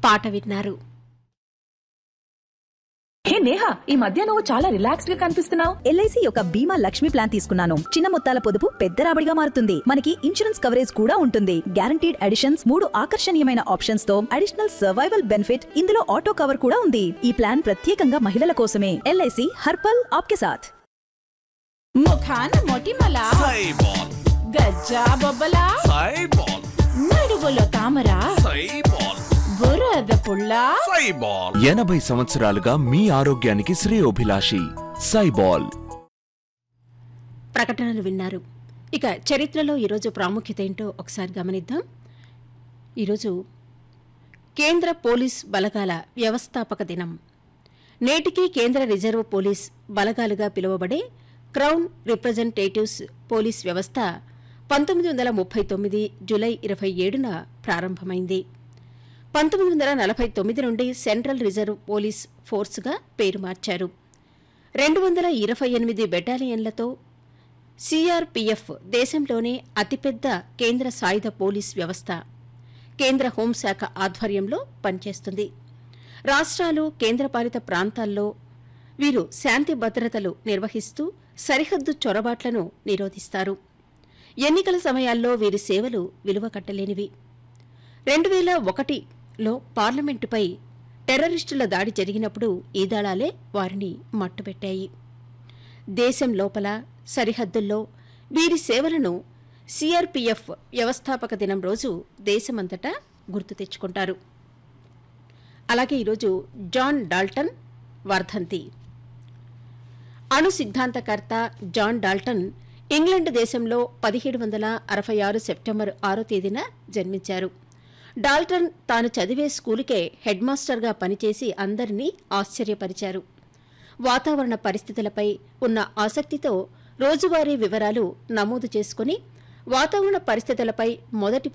పాట విన్నారు హే నేహా ఈ మధ్య నువ్వు చాలా రిలాక్స్డ్ గా కనిపిస్తున్నావు ఎల్ఐసి యొక్క బీమా లక్ష్మి ప్లాన్ తీసుకున్నాను చిన్న మొత్తాల పొదుపు పెద్ద రాబడిగా మారుతుంది మనకి ఇన్సూరెన్స్ కవరేజ్ కూడా ఉంటుంది గ్యారంటీడ్ అడిషన్స్ మూడు ఆకర్షణీయమైన ఆప్షన్స్ తో అడిషనల్ సర్వైవల్ బెనిఫిట్ ఇందులో ఆటో కవర్ కూడా ఉంది ఈ ప్లాన్ ప్రత్యేకంగా మహిళల కోసమే ఎల్ఐసి హర్పల్ ఆప్కే సాథ్ ముఖాన మొటిమల సైబాల్ గజ్జా బొబ్బల సైబాల్ నడువులో తామర సైబాల్ బురద పుల్ల సైబాల్ ఎనభై సంవత్సరాలుగా మీ ఆరోగ్యానికి శ్రేయోభిలాషి సైబాల్ ప్రకటనలు విన్నారు ఇక చరిత్రలో ఈరోజు ప్రాముఖ్యత ఏంటో ఒకసారి గమనిద్దాం ఈరోజు కేంద్ర పోలీస్ బలగాల వ్యవస్థాపక దినం నేటికి కేంద్ర రిజర్వ్ పోలీస్ బలగాలుగా పిలువబడే క్రౌన్ రిప్రజెంటేటివ్స్ పోలీస్ వ్యవస్థ పంతొమ్మిది వందల ముప్పై తొమ్మిది జులై ఇరవై ఏడున ప్రారంభమైంది పంతొమ్మిది వందల నలభై తొమ్మిది నుండి సెంట్రల్ రిజర్వ్ పోలీస్ ఫోర్స్గా పేరు మార్చారు రెండు వందల ఇరవై ఎనిమిది బెటాలియన్లతో సిఆర్పిఎఫ్ దేశంలోనే అతిపెద్ద కేంద్ర సాయుధ పోలీస్ వ్యవస్థ కేంద్ర హోంశాఖ ఆధ్వర్యంలో పనిచేస్తుంది రాష్ట్రాలు కేంద్రపాలిత ప్రాంతాల్లో వీరు శాంతి భద్రతలు నిర్వహిస్తూ సరిహద్దు చొరబాట్లను నిరోధిస్తారు ఎన్నికల సమయాల్లో వీరి సేవలు విలువ కట్టలేనివి రెండు వేల ఒకటిలో పార్లమెంటుపై టెర్రరిస్టుల దాడి జరిగినప్పుడు ఈ దళాలే వారిని మట్టుబెట్టాయి దేశం లోపల సరిహద్దుల్లో వీరి సేవలను సిఆర్పిఎఫ్ వ్యవస్థాపక దినం రోజు దేశమంతటా గుర్తు తెచ్చుకుంటారు అలాగే ఈరోజు జాన్ డాల్టన్ వర్ధంతి అణు సిద్ధాంతకర్త జాన్ డాల్టన్ ఇంగ్లండ్ దేశంలో పదిహేడు వందల అరవై ఆరు సెప్టెంబర్ ఆరో తేదీన జన్మించారు డాల్టన్ తాను చదివే స్కూలుకే హెడ్ మాస్టర్గా పనిచేసి అందరినీ ఆశ్చర్యపరిచారు వాతావరణ పరిస్థితులపై ఉన్న ఆసక్తితో రోజువారీ వివరాలు నమోదు చేసుకుని వాతావరణ పరిస్థితులపై మొదటి